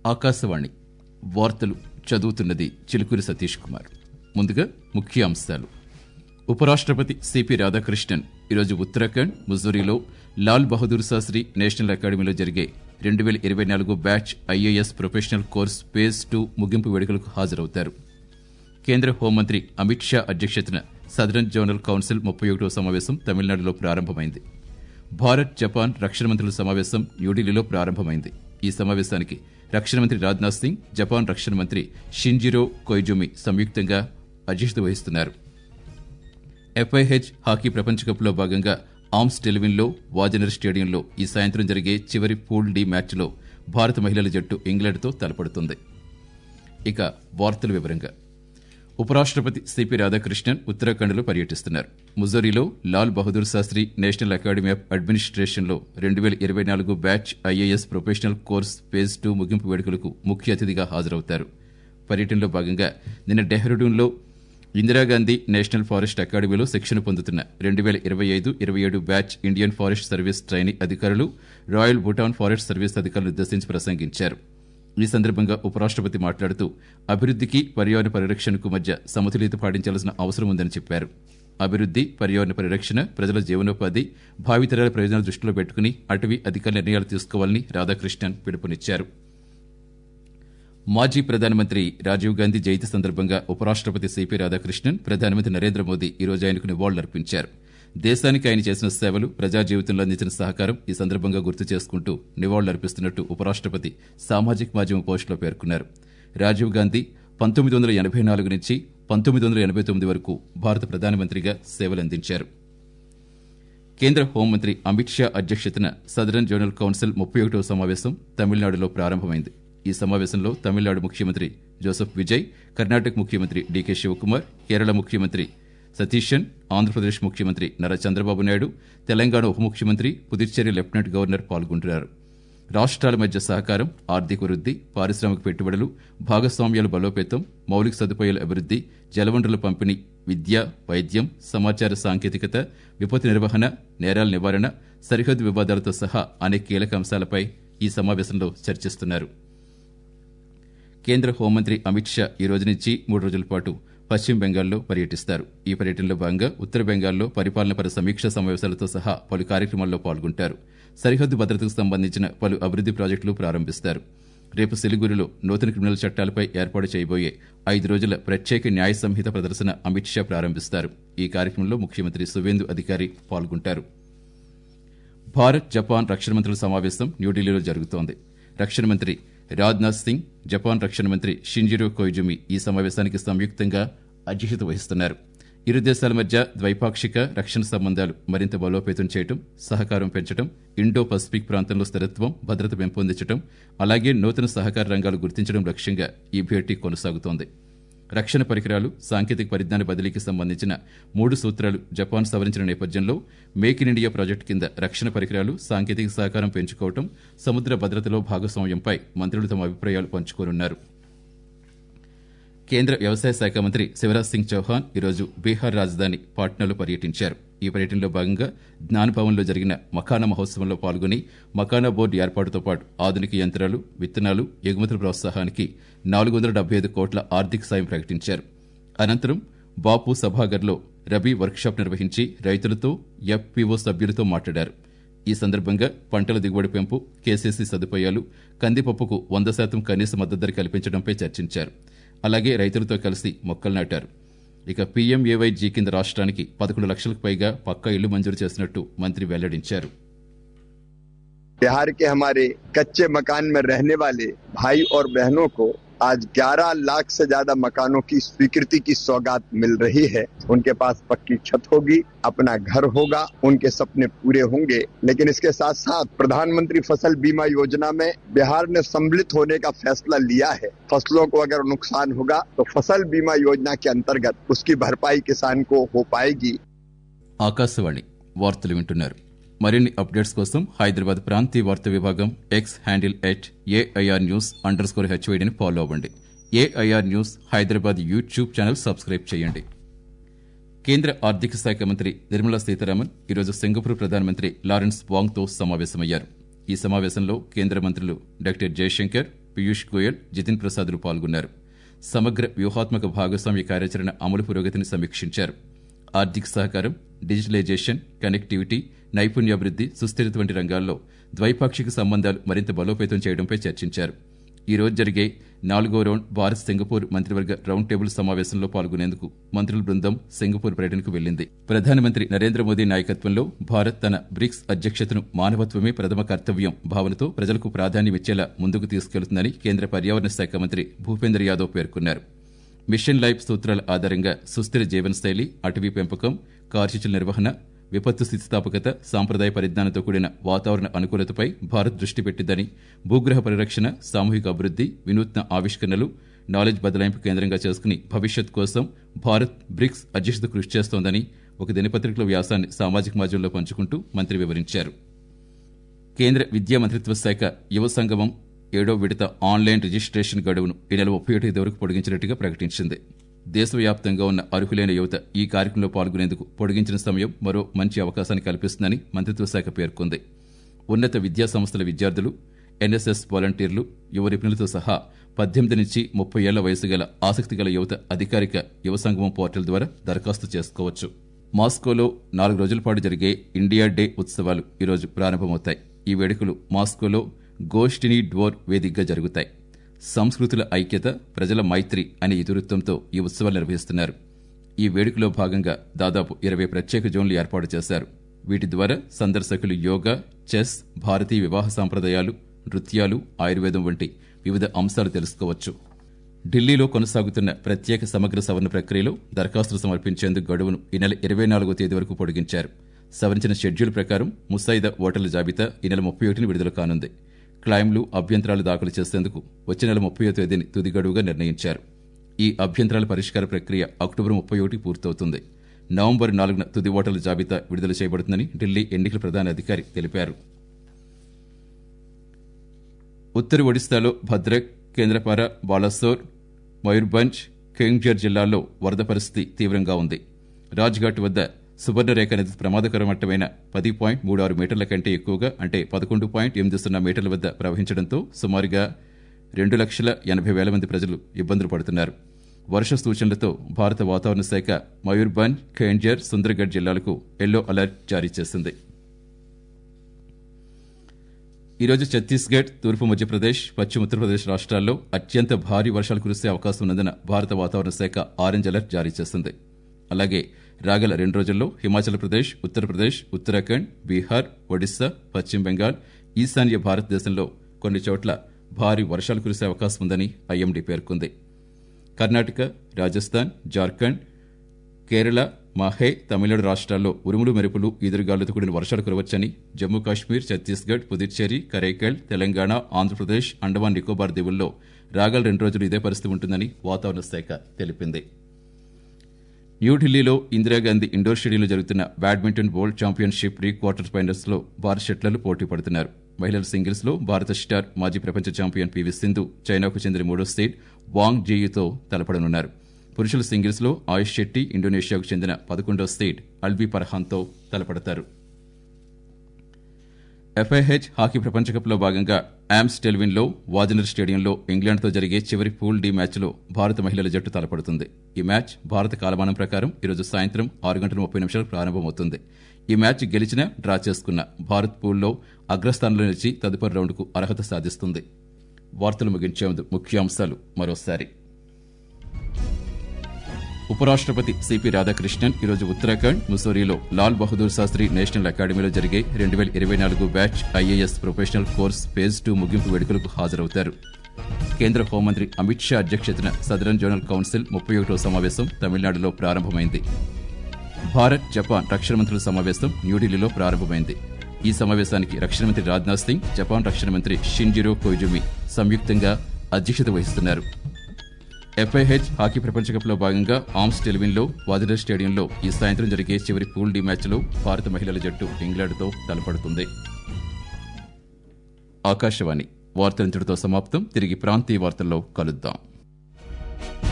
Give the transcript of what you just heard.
ఆకాశవాణి వార్తలు చదువుతున్నది చిలుకూరి సతీష్ కుమార్ ముందుగా ముఖ్య అంశాలు ఉపరాష్ట్రపతి సిపి రాధాకృష్ణన్ ఈరోజు ఉత్తరాఖండ్ ముజూరీలో లాల్ బహదూర్ శాస్త్రి నేషనల్ అకాడమీలో జరిగే రెండు వేల ఇరవై నాలుగు batch IAS professional course phase two ముగింపు వేడుకలకు హాజరవుతారు కేంద్ర హోంమంత్రి అమిత్ షా అధ్యక్షతన సదరన్ జోనల్ కౌన్సిల్ ముప్పై ఒకటో సమావేశం తమిళనాడులో ప్రారంభమైంది భారత్ జపాన్ రక్షణ మంత్రుల సమావేశం న్యూఢిల్లీలో ప్రారంభమైంది ఈ సమావేశానికి రక్షణ మంత్రి రాజ్నాథ్ సింగ్ జపాన్ రక్షణ మంత్రి షింజిరో కొయిజుమి సంయుక్తంగా అధ్యక్షత వహిస్తున్నారు ఎఫ్ఐహెచ్ హాకీ ప్రపంచ కప్లో భాగంగా ఆమ్స్ టెలివిన్లో వాజనర్ స్టేడియంలో ఈ సాయంత్రం జరిగే చివరి పూల్ డి మ్యాచ్లో భారత మహిళల జట్టు ఇంగ్లాండ్తో తలపడుతుంది ఇక వార్తల వివరంగా ఉపరాష్ట్రపతి సిపి రాధాకృష్ణన్ ఉత్తరాఖండ్లో పర్యటిస్తున్నారు ముజోరీలో Lal Bahadur Shastri National Academy of అడ్మినిస్ట్రేషన్లో రెండు వేల ఇరవై నాలుగు batch IAS professional course phase two ముగింపు వేడుకలకు ముఖ్య అతిథిగా హాజరవుతారు పర్యటనలో భాగంగా నిన్న డెహ్రాడూన్లో ఇందిరాగాంధీ నేషనల్ ఫారెస్ట్ అకాడమీలో శిక్షణ పొందుతున్న రెండు వేల ఇరవై ఐదు ఇరవై ఏడు batch Indian Forest Service trainee అధికారులు రాయల్ భూటాన్ ఫారెస్ట్ సర్వీస్ అధికారులను ఉద్దేశించి ప్రసంగించారు ఈ సందర్భంగా ఉపరాష్ట్రపతి మాట్లాడుతూ అభివృద్ధికి పర్యావరణ పరిరక్షణకు మధ్య సమతుల్యత పాటించాల్సిన అవసరం ఉందని చెప్పారు అభివృద్ధి పర్యావరణ పరిరక్షణ ప్రజల జీవనోపాధి భావితరాల ప్రయోజనాలు దృష్టిలో పెట్టుకుని అటవీ అధిక నిర్ణయాలు తీసుకోవాలని రాధాకృష్ణన్ పిలుపునిచ్చారు మాజీ ప్రధానమంత్రి రాజీవ్ గాంధీ జయంతి సందర్భంగా ఉపరాష్ట్రపతి సిపి రాధాకృష్ణన్ ప్రధానమంత్రి నరేంద్ర మోదీ ఈ రోజు ఆయనకు నివాళులర్పించారు దేశానికి ఆయన చేసిన సేవలు ప్రజా జీవితంలో అందించిన సహకారం ఈ సందర్భంగా గుర్తు చేసుకుంటూ నివాళులర్పిస్తున్నట్టు ఉపరాష్ట్రపతి సామాజిక మాధ్యమ పోస్టులో పేర్కొన్నారు రాజీవ్ గాంధీ పంతొమ్మిది వందల ఎనభై నాలుగు నుంచి పంతొమ్మిది వందల ఎనభై తొమ్మిది వరకు భారత ప్రధానమంత్రిగా సేవలందించారు కేంద్ర హోంమంత్రి అమిత్ షా అధ్యక్షతన సదరన్ జోనల్ కౌన్సిల్ ముప్పై ఒకటో సమావేశం తమిళనాడులో ప్రారంభమైంది ఈ సమావేశంలో తమిళనాడు ముఖ్యమంత్రి జోసెఫ్ విజయ్ కర్ణాటక ముఖ్యమంత్రి డీకే శివకుమార్ కేరళ ముఖ్యమంత్రి సతీశన్ ఆంధ్రప్రదేశ్ ముఖ్యమంత్రి నారా చంద్రబాబు నాయుడు తెలంగాణ ఉప ముఖ్యమంత్రి పుదుచ్చేరి లెఫ్టినెంట్ గవర్నర్ పాల్గొంటున్నారు రాష్ట్రాల మధ్య సహకారం ఆర్థిక వృద్ధి పారిశ్రామిక పెట్టుబడులు భాగస్వామ్యాల బలోపేతం మౌలిక సదుపాయాల అభివృద్ధి జలవనరుల పంపిణీ విద్య వైద్యం సమాచార సాంకేతికత విపత్తు నిర్వహణ నేరాల నివారణ సరిహద్దు వివాదాలతో సహా అనేక కీలక అంశాలపై ఈ సమావేశంలో చర్చిస్తున్నారు కేంద్ర హోంమంత్రి అమిత్ షా ఈ రోజు నుంచి మూడు రోజుల పాటు పశ్చిమ బెంగాల్లో పర్యటిస్తారు ఈ పర్యటనలో భాగంగా ఉత్తర బెంగాల్లో పరిపాలనపర సమీక్షా సమావేశాలతో సహా పలు కార్యక్రమాల్లో పాల్గొంటారు సరిహద్దు భద్రతకు సంబంధించిన పలు అభివృద్ది ప్రాజెక్టులు ప్రారంభిస్తారు రేపు సిలిగురిలో నూతన క్రిమినల్ చట్టాలపై ఏర్పాటు చేయబోయే ఐదు రోజుల ప్రత్యేక న్యాయ సంహిత ప్రదర్శన అమిత్ షా ప్రారంభిస్తారు ఈ కార్యక్రమంలో ముఖ్యమంత్రి సువేందు అధికారి పాల్గొంటారు భారత్ జపాన్ రక్షణ మంత్రుల సమావేశం న్యూఢిల్లీలో జరుగుతోంది రక్షణ మంత్రి రాజ్నాథ్ సింగ్ జపాన్ రక్షణ మంత్రి షింజిరో కొయిజుమి ఈ సమావేశానికి సంయుక్తంగా అధ్యక్షత వహిస్తున్నారు ఇరు దేశాల మధ్య ద్వైపాక్షిక రక్షణ సంబంధాలు మరింత బలోపేతం చేయడం సహకారం పెంచడం ఇండో పసిఫిక్ ప్రాంతంలో స్థిరత్వం భద్రత పెంపొందించడం అలాగే నూతన సహకార రంగాలు గుర్తించడం లక్ష్యంగా ఈ భేటీ కొనసాగుతోంది రక్షణ పరికరాలు సాంకేతిక పరిజ్ఞాన బదిలీకి సంబంధించిన మూడు సూత్రాలు జపాన్ సవరించిన నేపథ్యంలో మేక్ ఇన్ ఇండియా ప్రాజెక్టు కింద రక్షణ పరికరాలు సాంకేతిక సహకారం పెంచుకోవడం సముద్ర భద్రతలో భాగస్వామ్యంపై మంత్రులు తమ అభిప్రాయాలు పంచుకోనున్నారు కేంద్ర వ్యవసాయ శాఖ మంత్రి శివరాజ్ సింగ్ చౌహాన్ ఈరోజు బీహార్ రాజధాని పాట్నాలో పర్యటించారు ఈ పర్యటనలో భాగంగా జ్ఞానభవన్లో జరిగిన మకానా మహోత్సవంలో పాల్గొని మకానా బోర్డు ఏర్పాటుతో పాటు ఆధునిక యంత్రాలు విత్తనాలు ఎగుమతుల ప్రోత్సాహానికి నాలుగు వందల డెబ్బై ఐదు కోట్ల ఆర్థిక సాయం ప్రకటించారు అనంతరం బాపు సభాగర్లో రబీ వర్క్షాప్ నిర్వహించి రైతులతో ఎఫ్పీఓ సభ్యులతో మాట్లాడారు ఈ సందర్భంగా పంటల దిగుబడి పెంపు కేసీసీ సదుపాయాలు కందిపప్పుకు వంద శాతం కనీస మద్దతు ధర కల్పించడంపై చర్చించారు అలాగే రైతులతో కలిసి మొక్కలు నాటారు ఇక పీఎంఏవైజీ కింద రాష్ట్రానికి పదకొండు లక్షలకు పైగా పక్కా ఇళ్లు మంజూరు చేసినట్టు మంత్రి వెల్లడించారు बिहार के हमारे कच्चे मकान में रहने वाले भाई और बहनों को आज 11 लाख से ज्यादा मकानों की स्वीकृति की सौगात मिल रही है उनके पास पक्की छत होगी अपना घर होगा उनके सपने पूरे होंगे लेकिन इसके साथ साथ प्रधानमंत्री फसल बीमा योजना में बिहार ने सम्मिलित होने का फैसला लिया है फसलों को अगर नुकसान होगा तो फसल बीमा योजना के अंतर्गत उसकी भरपाई किसान को हो पाएगी ఆకాశవాణి వార్తలు వింటున్నారు మరిన్ని అప్డేట్స్ కోసం హైదరాబాద్ ప్రాంతీయ వార్తా విభాగం X handle at AIR news under score హెచ్వైడిని ఫాలో అవ్వండి AIR news Hyderabad YouTube channel subscribe చేయండి కేంద్ర ఆర్థిక శాఖ మంత్రి నిర్మలా సీతారామన్ ఈరోజు సింగపూర్ ప్రధానమంత్రి లారెన్స్ వాంగ్తో సమావేశమయ్యారు ఈ సమావేశంలో కేంద్ర మంత్రులు డాక్టర్ జయశంకర్ పీయూష్ గోయల్ జితిన్ ప్రసాద్లు పాల్గొన్నారు సమగ్ర వ్యూహాత్మక భాగస్వామ్య కార్యాచరణ అమలు పురోగతిని సమీక్షించారు ఆర్థిక సహకారం డిజిటలైజేషన్ కనెక్టివిటీ నైపుణ్యాభివృద్ధి సుస్థిరత వంటి రంగాల్లో ద్వైపాక్షిక సంబంధాలు మరింత బలోపేతం చేయడంపై చర్చించారు ఈ రోజు జరిగే నాలుగో రౌండ్ భారత్ సింగపూర్ మంత్రివర్గ రౌండ్ టేబుల్ సమావేశంలో పాల్గొనేందుకు మంత్రుల బృందం సింగపూర్ పర్యటనకు వెళ్లింది ప్రధానమంత్రి నరేంద్ర మోదీ నాయకత్వంలో భారత్ తన బ్రిక్స్ అధ్యక్షతను మానవత్వమే ప్రథమ కర్తవ్యం భావనతో ప్రజలకు ప్రాధాన్యమిచ్చేలా ముందుకు తీసుకెళ్తుందని కేంద్ర పర్యావరణ శాఖ మంత్రి భూపేంద్ర యాదవ్ పేర్కొన్నారు మిషన్ లైఫ్ సూత్రాల ఆధారంగా సుస్థిర జీవనశైలి అటవీ పెంపకం కార్చిచుల నిర్వహణ విపత్తు స్థితిస్థాపకత సాంప్రదాయ పరిజ్ఞానంతో కూడిన వాతావరణ అనుకూలతపై భారత్ దృష్టి పెట్టిందని భూగ్రహ పరిరక్షణ సామూహిక అభివృద్ధి వినూత్న ఆవిష్కరణలు నాలెడ్జ్ బదలాయింపు కేంద్రంగా చేసుకుని భవిష్యత్ కోసం భారత్ బ్రిక్స్ అధ్యక్షత కృషి చేస్తోందని ఒక దినపత్రికలో వ్యాసాన్ని సామాజిక మాధ్యమంలో పంచుకుంటూ మంత్రి వివరించారు కేంద్ర విద్యా మంత్రిత్వ శాఖ యువ సంగమం ఏడో విడత ఆన్లైన్ రిజిస్ట్రేషన్ గడువును ఈ నెల ముప్పై ఒకటి వరకు పొడిగించినట్టుగా ప్రకటించింది దేశవ్యాప్తంగా ఉన్న అర్హులైన యువత ఈ కార్యక్రమంలో పాల్గొనేందుకు పొడిగించిన సమయం మరో మంచి అవకాశాన్ని కల్పిస్తుందని మంత్రిత్వ శాఖ పేర్కొంది ఉన్నత విద్యా సంస్థల విద్యార్థులు ఎన్ఎస్ఎస్ వాలంటీర్లు యువ నిపుణులతో సహా పద్దెనిమిది నుంచి ముప్పై ఏళ్ల వయసు గల ఆసక్తి గల యువత అధికారిక యువ సంగమం పోర్టల్ ద్వారా దరఖాస్తు చేసుకోవచ్చు మాస్కోలో నాలుగు రోజుల పాటు జరిగే ఇండియా డే ఉత్సవాలు ఈరోజు ప్రారంభమవుతాయి ఈ వేడుకలు మాస్కోలో గోష్ఠిని డ్వోర్ వేదికగా జరుగుతాయి సంస్కృతుల ఐక్యత ప్రజల మైత్రి అనే ఇతివృత్తంతో ఈ ఉత్సవాలు నిర్వహిస్తున్నారు ఈ వేడుకలో భాగంగా దాదాపు ఇరవై ప్రత్యేక జోన్లు ఏర్పాటు చేశారు వీటి ద్వారా సందర్శకులు యోగా చెస్ భారతీయ వివాహ సాంప్రదాయాలు నృత్యాలు ఆయుర్వేదం వంటి వివిధ అంశాలు తెలుసుకోవచ్చు ఢిల్లీలో కొనసాగుతున్న ప్రత్యేక సమగ్ర సవరణ ప్రక్రియలో దరఖాస్తులు సమర్పించేందుకు గడువును ఈ నెల ఇరవై నాలుగో తేదీ వరకు పొడిగించారు సవరించిన షెడ్యూల్ ప్రకారం ముసాయిదా ఓటర్ల జాబితా ఈ నెల ముప్పై ఒకటిని విడుదల కానుంది క్లైమ్లు అభ్యంతరాలు దాఖలు చేసేందుకు వచ్చే నెల ముప్పయో తేదీని తుది గడువుగా నిర్ణయించారు ఈ అభ్యంతరాల పరిష్కార ప్రక్రియ అక్టోబర్ ముప్పై ఒకటి పూర్తవుతుంది నవంబర్ నాలుగున తుది ఓటర్ల జాబితా విడుదల చేయబడుతుందని ఢిల్లీ ఎన్నికల ప్రధాన అధికారి తెలిపారు ఉత్తర ఒడిశాలో భద్రక్ కేంద్రపార బాలాసోర్ మయూర్భంజ్ కేంగ్జర్ జిల్లాల్లో వరద పరిస్థితి తీవ్రంగా ఉంది రాజ్ఘాట్ వద్ద సువర్ణరేఖ నది ప్రమాదకర మట్టమైన పది పాయింట్ మూడు ఆరు మీటర్ల కంటే ఎక్కువగా అంటే పదకొండు పాయింట్ ఎనిమిది సున్నా మీటర్ల వద్ద ప్రవహించడంతో సుమారుగా రెండు లక్షల ఎనభై వేల మంది ప్రజలు ఇబ్బందులు పడుతున్నారు వర్ష సూచనలతో భారత వాతావరణ శాఖ మయూర్భంజ్ ఖేంజర్ సుందర్గఢ్ జిల్లాలకు ఎల్లో అలర్ట్ జారీ చేసింది ఈరోజు ఛత్తీస్గఢ్ తూర్పు మధ్యప్రదేశ్ పశ్చిమ ఉత్తరప్రదేశ్ రాష్ట్రాల్లో అత్యంత భారీ వర్షాలు కురిసే అవకాశం ఉన్నందున భారత వాతావరణ శాఖ ఆరెంజ్ అలర్ట్ జారీ చేసింది అలాగే రాగల రెండు రోజుల్లో హిమాచల్ ప్రదేశ్ ఉత్తరప్రదేశ్ ఉత్తరాఖండ్ బీహార్ ఒడిశా పశ్చిమ బెంగాల్ ఈశాన్య భారతదేశంలో కొన్ని చోట్ల భారీ వర్షాలు కురిసే అవకాశం ఉందని ఐఎండీ పేర్కొంది కర్ణాటక రాజస్థాన్ జార్ఖండ్ కేరళ మాహే తమిళనాడు రాష్ట్రాల్లో ఉరుములు మెరుపులు ఈదురుగాలులతో కూడిన వర్షాలు కురవచ్చని జమ్మూ కాశ్మీర్ ఛత్తీస్గఢ్ పుదుచ్చేరి కరైకల్ తెలంగాణ ఆంధ్రప్రదేశ్ అండమాన్ నికోబార్ దీవుల్లో రాగల రెండు రోజులు ఇదే పరిస్థితి ఉంటుందని వాతావరణ శాఖ తెలిపింది న్యూఢిల్లీలో ఇందిరాగాంధీ ఇండోర్ స్టేడియంలో జరుగుతున్న badminton world championship pre quarter finals లో భారత షట్లర్లు పోటీ పడుతున్నారు మహిళల సింగిల్స్ లో భారత స్టార్ మాజీ ప్రపంచ ఛాంపియన్ పివి సింధు చైనాకు చెందిన మూడో సీడ్ వాంగ్ జీయుతో తలపడనున్నారు పురుషుల సింగిల్స్ లో ఆయుష్ శెట్టి ఇండోనేషియాకు చెందిన పదకొండో సీడ్ అల్బీ పర్హాన్తో తలపడతారు ఎఫ్ఐహెచ్ హాకీ ప్రపంచ కప్లో భాగంగా యామ్స్ టెల్విన్లో వాజనర్ స్టేడియంలో ఇంగ్లాండ్తో జరిగే చివరి పూల్ డి మ్యాచ్లో భారత మహిళల జట్టు తలపడుతుంది ఈ మ్యాచ్ భారత కాలమానం ప్రకారం ఈరోజు సాయంత్రం ఆరు గంటల ముప్పై నిమిషాలకు ప్రారంభమవుతుంది ఈ మ్యాచ్ గెలిచినా డ్రా చేసుకున్న భారత్ పూల్లో అగ్రస్థానంలో నిలిచి తదుపరి రౌండ్కు అర్హత సాధిస్తుంది వార్తలు ముగించే ముందు ముఖ్యాంశాలు మరోసారి ఉపరాష్ట్రపతి సిపి రాధాకృష్ణన్ ఈరోజు ఉత్తరాఖండ్ ముసోరీలో లాల్ బహదూర్ శాస్త్రి నేషనల్ అకాడమీలో జరిగే రెండు వేల ఇరవై నాలుగు batch IAS professional course phase two ముగింపు వేడుకలకు హాజరవుతారు కేంద్ర హోంమంత్రి అమిత్ షా అధ్యక్షతన సదరన్ జోనల్ కౌన్సిల్ ముప్పై ఒకటో సమావేశం తమిళనాడులో ప్రారంభమైంది భారత్ జపాన్ రక్షణ మంత్రుల సమావేశం న్యూఢిల్లీలో ప్రారంభమైంది ఈ సమావేశానికి రక్షణ మంత్రి రాజ్నాథ్ సింగ్ జపాన్ రక్షణ మంత్రి షిన్జిరో కోయిజుమి సంయుక్తంగా అధ్యక్షత వహిస్తున్నారు ఎఫ్ఐహెచ్ హాకీ ప్రపంచ కప్లో భాగంగా ఆమ్స్ టెలివిన్లో వాదిలర్ స్టేడియంలో ఈ సాయంత్రం జరిగే చివరి పూల్ డి మ్యాచ్లో భారత మహిళల జట్టు ఇంగ్లాండ్తో తలపడుతుంది ఆకాశవాణి వార్తలించడంతో సమాప్తం తిరిగి ప్రాంతీయ వార్తల్లో కలుద్దాం